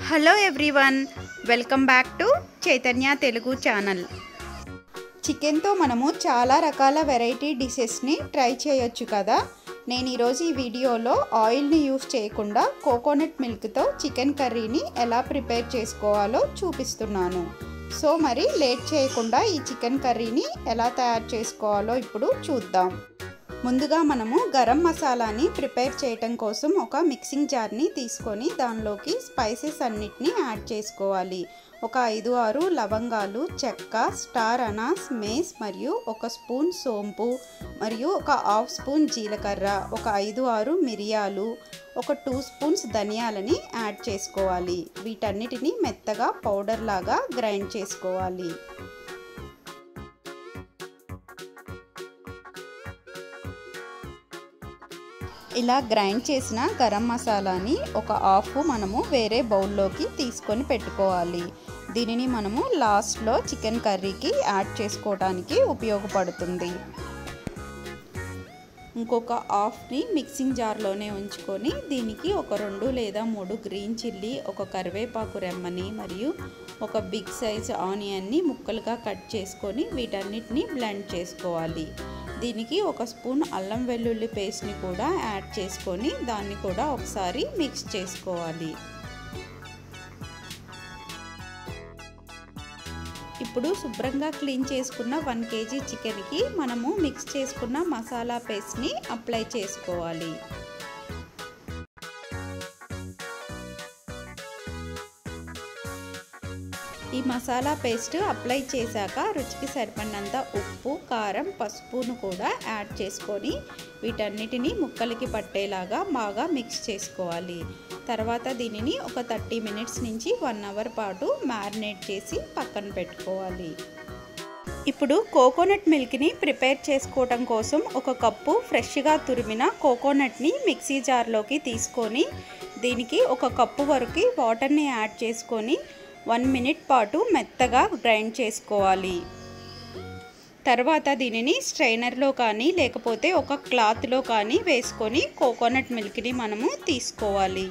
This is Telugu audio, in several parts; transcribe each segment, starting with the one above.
hello everyone welcome back to Chaitanya Telugu channel చికెన్తో మనము చాలా రకాల వెరైటీ డిషెస్ని ట్రై చేయొచ్చు కదా నేను ఈరోజు ఈ వీడియోలో ఆయిల్ని యూస్ చేయకుండా కోకోనట్ మిల్క్తో చికెన్ కర్రీని ఎలా ప్రిపేర్ చేసుకోవాలో చూపిస్తున్నాను సో మరి లేట్ చేయకుండా ఈ చికెన్ కర్రీని ఎలా తయారు చేసుకోవాలో ఇప్పుడు చూద్దాం ముందుగా మనము గరం మసాలాని ప్రిపేర్ చేయటం కోసం ఒక మిక్సింగ్ జార్ని తీసుకొని దానిలోకి స్పైసెస్ అన్నిటినీ యాడ్ చేసుకోవాలి ఒక ఐదు ఆరు లవంగాలు చెక్క స్టార్ అనాస్ మేస్ మరియు ఒక స్పూన్ సోంపు మరియు ఒక హాఫ్ స్పూన్ జీలకర్ర ఒక ఐదు ఆరు మిరియాలు ఒక టూ స్పూన్స్ ధనియాలని యాడ్ చేసుకోవాలి వీటన్నిటిని మెత్తగా పౌడర్ లాగా గ్రైండ్ చేసుకోవాలి ఇలా గ్రైండ్ చేసిన గరం మసాలాని ఒక హాఫ్ మనము వేరే బౌల్లోకి తీసుకొని పెట్టుకోవాలి దీనిని మనము లాస్ట్లో చికెన్ కర్రీకి యాడ్ చేసుకోవడానికి ఉపయోగపడుతుంది ఇంకొక హాఫ్ని మిక్సింగ్ జార్లోనే ఉంచుకొని దీనికి ఒక రెండు లేదా మూడు గ్రీన్ చిల్లీ ఒక కరివేపాకు రెమ్మని మరియు ఒక బిగ్ సైజ్ ఆనియన్ని ముక్కలుగా కట్ చేసుకొని వీటన్నిటిని బ్లెండ్ చేసుకోవాలి దీనికి ఒక స్పూన్ అల్లం వెల్లుల్లి పేస్ట్ని కూడా యాడ్ చేసుకొని దాన్ని కూడా ఒకసారి మిక్స్ చేసుకోవాలి ఇప్పుడు శుభ్రంగా క్లీన్ చేసుకున్న వన్ కేజీ చికెన్కి మనము మిక్స్ చేసుకున్న మసాలా పేస్ట్ని అప్లై చేసుకోవాలి ఈ మసాలా పేస్ట్ అప్లై చేశాక రుచికి సరిపడినంత ఉప్పు కారం పసుపును కూడా యాడ్ చేసుకొని వీటన్నిటిని ముక్కలకి పట్టేలాగా బాగా మిక్స్ చేసుకోవాలి తర్వాత దీనిని ఒక థర్టీ మినిట్స్ నుంచి వన్ అవర్ పాటు మ్యారినేట్ చేసి పక్కన పెట్టుకోవాలి ఇప్పుడు కోకోనట్ మిల్క్ని ప్రిపేర్ చేసుకోవటం కోసం ఒక కప్పు ఫ్రెష్గా తురిమిన కోకోనట్ని మిక్సీ జార్లోకి తీసుకొని దీనికి ఒక కప్పు వరకు వాటర్ని యాడ్ చేసుకొని వన్ మినిట్ పాటు మెత్తగా గ్రైండ్ చేసుకోవాలి తర్వాత దీనిని స్ట్రైనర్లో కానీ లేకపోతే ఒక క్లాత్లో కానీ వేసుకొని కోకోనట్ మిల్క్ని మనము తీసుకోవాలి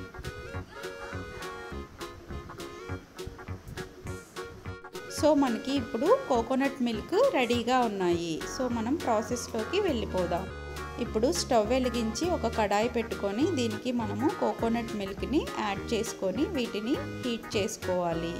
సో మనకి ఇప్పుడు కోకోనట్ మిల్క్ రెడీగా ఉన్నాయి సో మనం ప్రాసెస్లోకి వెళ్ళిపోదాం ఇప్పుడు స్టవ్ వెలిగించి ఒక కడాయి పెట్టుకొని దీనికి మనము కోకోనట్ మిల్క్ని యాడ్ చేసుకొని వీటిని హీట్ చేసుకోవాలి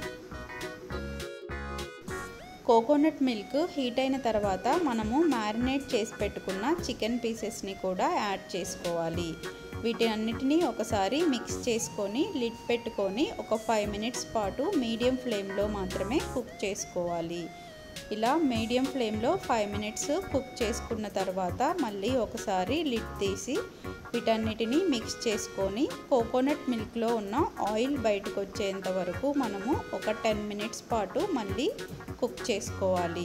కోకోనట్ మిల్క్ హీట్ అయిన తర్వాత మనము మ్యారినేట్ చేసి పెట్టుకున్న చికెన్ పీసెస్ని కూడా యాడ్ చేసుకోవాలి వీటన్నిటిని ఒకసారి మిక్స్ చేసుకొని లిడ్ పెట్టుకొని ఒక ఫైవ్ మినిట్స్ పాటు మీడియం ఫ్లేమ్లో మాత్రమే కుక్ చేసుకోవాలి ఇలా మీడియం ఫ్లేమ్లో ఫైవ్ మినిట్స్ కుక్ చేసుకున్న తర్వాత మళ్ళీ ఒకసారి లిడ్ తీసి వీటన్నిటిని మిక్స్ చేసుకొని కోకోనట్ మిల్క్లో ఉన్న ఆయిల్ బయటకు వచ్చేంత వరకు మనము ఒక టెన్ మినిట్స్ పాటు మళ్ళీ కుక్ చేసుకోవాలి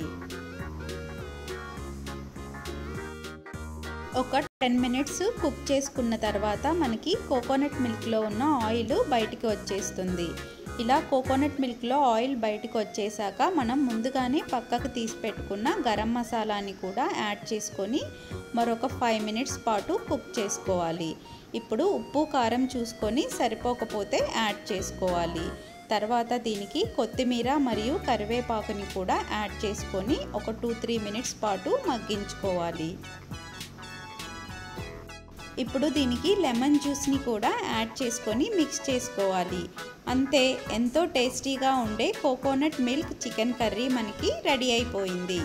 ఒక టెన్ మినిట్స్ కుక్ చేసుకున్న తర్వాత మనకి కోకోనట్ మిల్క్లో ఉన్న ఆయిల్ బయటికి వచ్చేస్తుంది ఇలా కోకోనట్ మిల్క్లో ఆయిల్ బయటకు వచ్చేసాక మనం ముందుగానే పక్కకు తీసి పెట్టుకున్న గరం మసాలాని కూడా యాడ్ చేసుకొని మరొక ఫైవ్ మినిట్స్ పాటు కుక్ చేసుకోవాలి ఇప్పుడు ఉప్పు కారం చూసుకొని సరిపోకపోతే యాడ్ చేసుకోవాలి తర్వాత దీనికి కొత్తిమీర మరియు కరివేపాకుని కూడా యాడ్ చేసుకొని ఒక టూ త్రీ మినిట్స్ పాటు మగ్గించుకోవాలి ఇప్పుడు దీనికి లెమన్ జ్యూస్ని కూడా యాడ్ చేసుకొని మిక్స్ చేసుకోవాలి అంతే ఎంతో టేస్టీగా ఉండే కోకోనట్ మిల్క్ చికెన్ కర్రీ మనకి రెడీ అయిపోయింది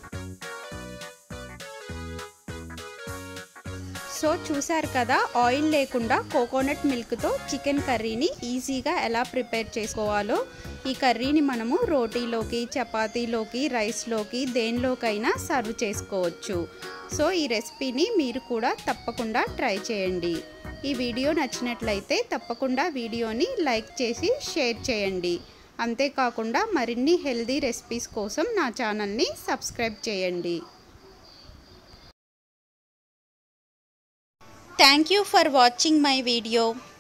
సో చూసారు కదా ఆయిల్ లేకుండా కోకోనట్ మిల్క్తో చికెన్ కర్రీని ఈజీగా ఎలా ప్రిపేర్ చేసుకోవాలో ఈ కర్రీని మనము రోటీలోకి చపాతీలోకి రైస్లోకి దేనిలోకైనా సర్వ్ చేసుకోవచ్చు సో ఈ రెసిపీని మీరు కూడా తప్పకుండా ట్రై చేయండి ఈ వీడియో నచ్చినట్లయితే తప్పకుండా వీడియోని లైక్ చేసి షేర్ చేయండి అంతేకాకుండా మరిన్ని హెల్దీ రెసిపీస్ కోసం నా ఛానల్ని సబ్స్క్రైబ్ చేయండి thank you for watching my video